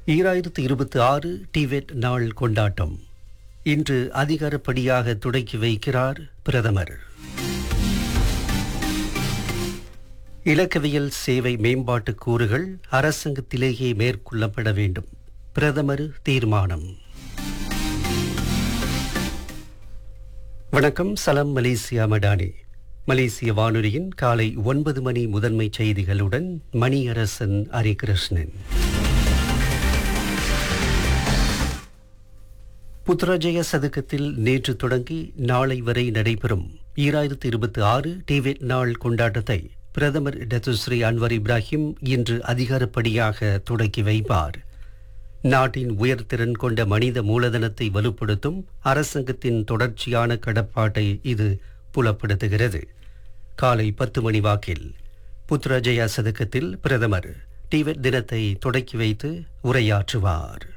ஈராயிரத்து இருபத்தி ஆறு டிவெட் நாள் கொண்டாட்டம் இன்று அதிகாரப்படியாக தொடக்கி வைக்கிறார் பிரதமர் இலக்கவியல் சேவை மேம்பாட்டு கூறுகள் அரசாங்கத்திலேயே மேற்கொள்ளப்பட வேண்டும் பிரதமர் தீர்மானம் வணக்கம் சலம் மலேசியா மடானி மலேசிய வானொலியின் காலை ஒன்பது மணி முதன்மை செய்திகளுடன் மணியரசன் ஹரிகிருஷ்ணன் புத்ராஜய சதுக்கத்தில் நேற்று தொடங்கி நாளை வரை நடைபெறும் ஈராயிரத்து இருபத்தி ஆறு டிவெட் நாள் கொண்டாட்டத்தை பிரதமர் டத்துஸ்ரீ அன்வர் இப்ராஹிம் இன்று அதிகாரப்படியாக தொடக்கி வைப்பார் நாட்டின் உயர்திறன் கொண்ட மனித மூலதனத்தை வலுப்படுத்தும் அரசாங்கத்தின் தொடர்ச்சியான கடப்பாட்டை இது புலப்படுத்துகிறது காலை பத்து மணி வாக்கில் புத்ராஜயா சதுக்கத்தில் பிரதமர் டிவெட் தினத்தை தொடக்கி வைத்து உரையாற்றுவார்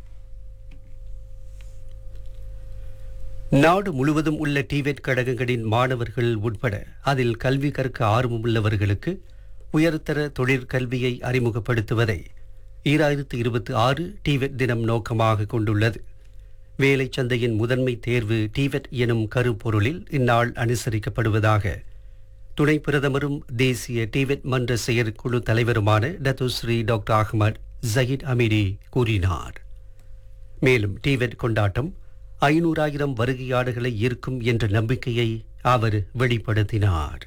நாடு முழுவதும் உள்ள டிவெட் கழகங்களின் மாணவர்கள் உட்பட அதில் கல்வி கற்க ஆர்வமுள்ளவர்களுக்கு உயர்தர தொழிற்கல்வியை அறிமுகப்படுத்துவதை ஈராயிரத்து இருபத்தி ஆறு டிவெட் தினம் நோக்கமாக கொண்டுள்ளது வேலை சந்தையின் முதன்மை தேர்வு டிவெட் எனும் கருப்பொருளில் இந்நாள் அனுசரிக்கப்படுவதாக துணை பிரதமரும் தேசிய டிவெட் மன்ற செயற்குழு தலைவருமான Datuk Seri doctor Ahmad Zahid Hamidi கூறினார் மேலும் டிவெட் கொண்டாட்டம் ஐநூறாயிரம் வருகையாளர்களை ஈர்க்கும் என்ற நம்பிக்கையை அவர் வெளிப்படுத்தினார்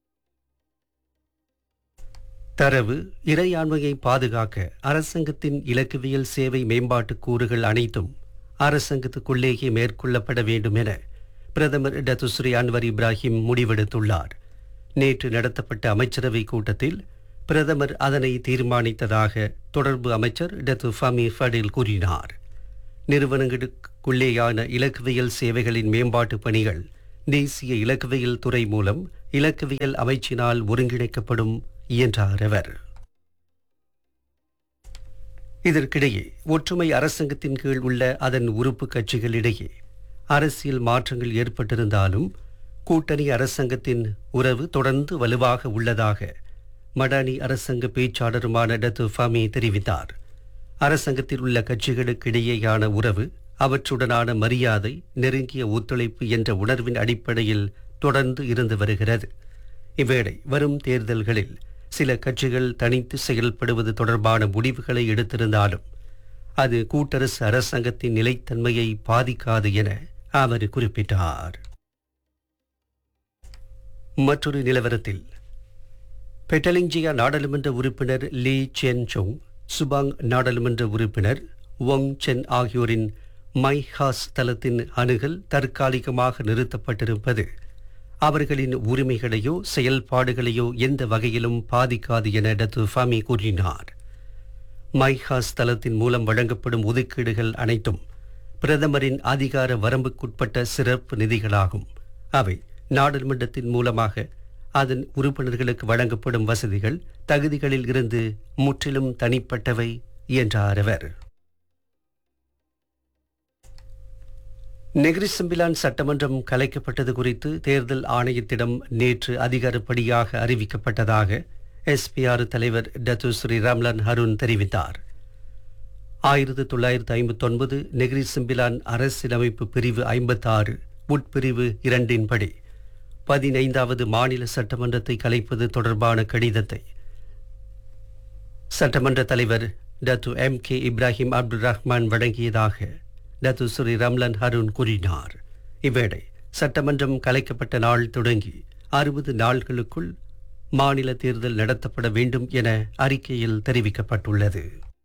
தரவு இறையாண்மையை பாதுகாக்க அரசாங்கத்தின் இலக்கவியல் சேவை மேம்பாட்டு கூறுகள் அனைத்தும் அரசாங்கத்துக்குள்ளேயே மேற்கொள்ளப்பட வேண்டும் என பிரதமர் டத்துஸ்ரீ அன்வர் இப்ராஹிம் முடிவெடுத்துள்ளார் நேற்று நடத்தப்பட்ட அமைச்சரவை கூட்டத்தில் பிரதமர் அதனை தீர்மானித்ததாக தொடர்பு அமைச்சர் டத்து ஃபமி ஃபடில் கூறினார் நிறுவனங்களுக்குள்ளேயான இலக்கவியல் சேவைகளின் மேம்பாட்டு பணிகள் தேசிய இலக்கவியல் துறை மூலம் இலக்கவியல் அமைச்சினால் ஒருங்கிணைக்கப்படும் என்றார் அவர் இதற்கிடையே ஒற்றுமை அரசாங்கத்தின் கீழ் உள்ள அதன் உறுப்பு கட்சிகளிடையே அரசியல் மாற்றங்கள் ஏற்பட்டிருந்தாலும் கூட்டணி அரசாங்கத்தின் உறவு தொடர்ந்து வலுவாக உள்ளதாக மடானி அரசாங்க பேச்சாளருமான டத்து ஃபமி தெரிவித்தார் அரசாங்கத்தில் உள்ள கட்சிகளுக்கிடையேயான உறவு அவற்றுடனான மரியாதை நெருங்கிய ஒத்துழைப்பு என்ற உணர்வின் அடிப்படையில் தொடர்ந்து இருந்து வருகிறது இவ்வேளை வரும் தேர்தல்களில் சில கட்சிகள் தனித்து செயல்படுவது தொடர்பான முடிவுகளை எடுத்திருந்தாலும் அது கூட்டரசு அரசாங்கத்தின் நிலைத்தன்மையை பாதிக்காது என அவர் குறிப்பிட்டார் மற்றொரு நிலவரத்தில் பெட்டலிஞ்சியா நாடாளுமன்ற உறுப்பினர் லீ சென் சோங் சுபாங் நாடாளுமன்ற உறுப்பினர் ஒங் சென் ஆகியோரின் மை ஹாஸ் தளத்தின் அணுகல் தற்காலிகமாக நிறுத்தப்பட்டிருப்பது அவர்களின் உரிமைகளையோ செயல்பாடுகளையோ எந்த வகையிலும் பாதிக்காது என டத்து ஃபமி கூறினார் மைஹாஸ் தளத்தின் மூலம் வழங்கப்படும் ஒதுக்கீடுகள் அனைத்தும் பிரதமரின் அதிகார வரம்புக்குட்பட்ட சிறப்பு நிதிகளாகும் அவை நாடாளுமன்றத்தின் மூலமாக அதன் உறுப்பினர்களுக்கு வழங்கப்படும் வசதிகள் தகுதிகளில் இருந்து முற்றிலும் தனிப்பட்டவை என்றார் அவர் நெகிரி சம்பிலான் சட்டமன்றம் கலைக்கப்பட்டது குறித்து தேர்தல் ஆணையத்திடம் நேற்று அதிகாரப்படியாக அறிவிக்கப்பட்டதாக எஸ்பிஆர் தலைவர் டத்து ஸ்ரீ ராம்லான் ஹருண் தெரிவித்தார் ஆயிரத்து தொள்ளாயிரத்து ஐம்பத்தொன்பது நெகிரி சிம்பிலான் அரசியலமைப்பு பிரிவு ஐம்பத்தாறு உட்பிரிவு இரண்டின்படி பதினைந்தாவது மாநில சட்டமன்றத்தை கலைப்பது தொடர்பான கடிதத்தை சட்டமன்ற தலைவர் Datuk M K Ibrahim Abdul Rahman வழங்கியதாக டத்து ஸ்ரீ ரம்லன் ஹருண் கூறினார் இவ்வேளை சட்டமன்றம் கலைக்கப்பட்ட நாள் தொடங்கி அறுபது நாள்களுக்குள் மாநில தேர்தல் நடத்தப்பட வேண்டும் என அறிக்கையில் தெரிவிக்கப்பட்டுள்ளது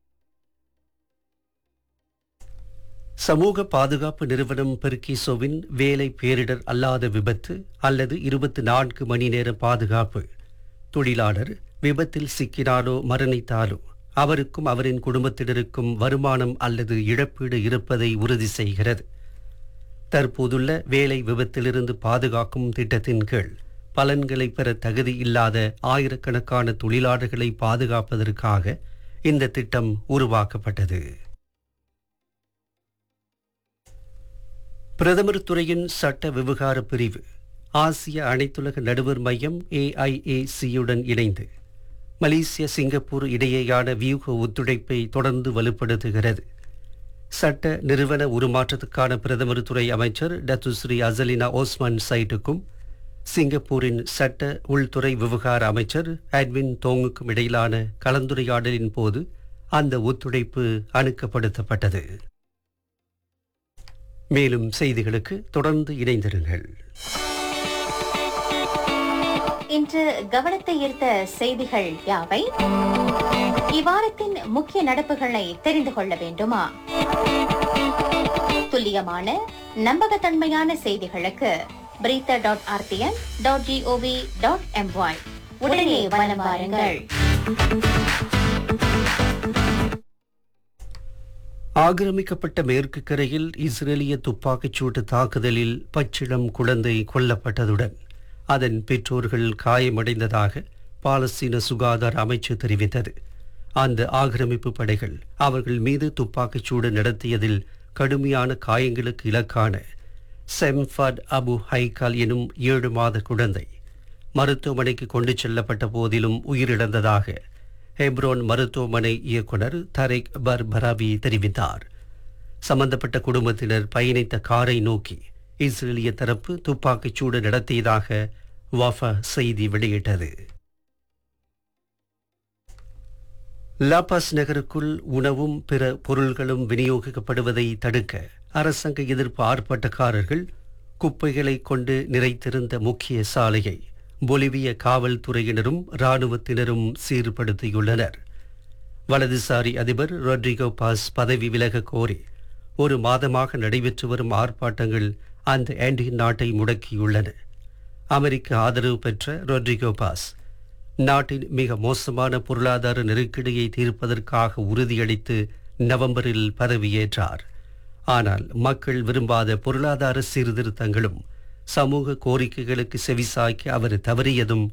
சமூக பாதுகாப்பு நிறுவனம் பெர்கிசோவின் வேலை பேரிடர் அல்லாத விபத்து அல்லது இருபத்தி நான்கு மணி நேர பாதுகாப்பு தொழிலாளர் விபத்தில் சிக்கினாலோ மரணித்தாலோ அவருக்கும் அவரின் குடும்பத்தினருக்கும் வருமானம் அல்லது இழப்பீடு இருப்பதை உறுதி செய்கிறது தற்போதுள்ள வேலை விபத்திலிருந்து பாதுகாக்கும் திட்டத்தின் கீழ் பலன்களை பெற தகுதி இல்லாத ஆயிரக்கணக்கான தொழிலாளர்களை பாதுகாப்பதற்காக இந்த திட்டம் உருவாக்கப்பட்டது பிரதமர் துறையின் சட்ட விவகார பிரிவு ஆசிய அனைத்துலக நடுவர் மையம் ஏஐஏசியுடன் இணைந்து மலேசிய சிங்கப்பூர் இடையேயான வியூக ஒத்துழைப்பை தொடர்ந்து வலுப்படுத்துகிறது சட்ட நிறுவன உருமாற்றத்துக்கான பிரதமர் துறை அமைச்சர் டத்துஸ்ரீ அசலினா ஓஸ்மான் சைட்டுக்கும் சிங்கப்பூரின் சட்ட உள்துறை விவகார அமைச்சர் அட்வின் தோங்குக்கும் இடையிலான கலந்துரையாடலின் போது அந்த ஒத்துழைப்பு அணுக்கப்படுத்தப்பட்டது மேலும் செய்திகளுக்கு தொடர்ந்து இணைந்திருங்கள் இன்று கவனத்தை ஈர்த்த செய்திகள் யாவை இவ்வாரத்தின் முக்கிய நடப்புகளை தெரிந்து கொள்ள வேண்டுமா துல்லியமான நம்பகத்தன்மையான செய்திகளுக்கு பிரீத்த dot RTM dot GOV dot MY உடனே வலம் வாருங்கள் ஆக்கிரமிக்கப்பட்ட மேற்கு கரையில் இஸ்ரேலிய துப்பாக்கிச் சூட்டு தாக்குதலில் பச்சிளம் குழந்தை கொல்லப்பட்டதுடன் அதன் பெற்றோர்கள் காயமடைந்ததாக பாலஸ்தீன சுகாதார அமைச்சு தெரிவித்தது அந்த ஆக்கிரமிப்பு படைகள் அவர்கள் மீது துப்பாக்கிச் சூடு நடத்தியதில் கடுமையான காயங்களுக்கு இலக்கான செம்ஃபட் அபு ஹைகால் எனும் ஏழு மாத குழந்தை மருத்துவமனைக்கு கொண்டு செல்லப்பட்ட போதிலும் உயிரிழந்ததாக ஹெப்ரோன் மருத்துவமனை இயக்குனர் தரேக் பர்பராபி தெரிவித்தார் சம்பந்தப்பட்ட குடும்பத்தினர் பயணித்த காரை நோக்கி இஸ்ரேலிய தரப்பு துப்பாக்கிச் சூடு நடத்தியதாக வாஃபா செய்தி வெளியிட்டது லாபாஸ் நகருக்குள் உணவும் பிற பொருள்களும் விநியோகிக்கப்படுவதை தடுக்க அரசாங்க எதிர்ப்பு ஆர்ப்பாட்டக்காரர்கள் குப்பைகளை கொண்டு நிறைத்திருந்த முக்கிய சாலையை பொலிவிய காவல்துறையினரும் இராணுவத்தினரும் சீர்படுத்தியுள்ளனர் வலதுசாரி அதிபர் ரொட்ரிகோ பாஸ் பதவி விலக கோரி ஒரு மாதமாக நடைபெற்று வரும் ஆர்ப்பாட்டங்கள் அந்த ஆண்டி நாட்டை முடக்கியுள்ளன அமெரிக்க ஆதரவு பெற்ற ரொட்ரிகோ பாஸ் நாட்டின் மிக மோசமான பொருளாதார நெருக்கடியை தீர்ப்பதற்காக உறுதியளித்து நவம்பரில் பதவியேற்றார் ஆனால் மக்கள் விரும்பாத பொருளாதார சீர்திருத்தங்களும் சமூக கோரிக்கைகளுக்கு செவிசாய்க்க அவர் தவறியதும்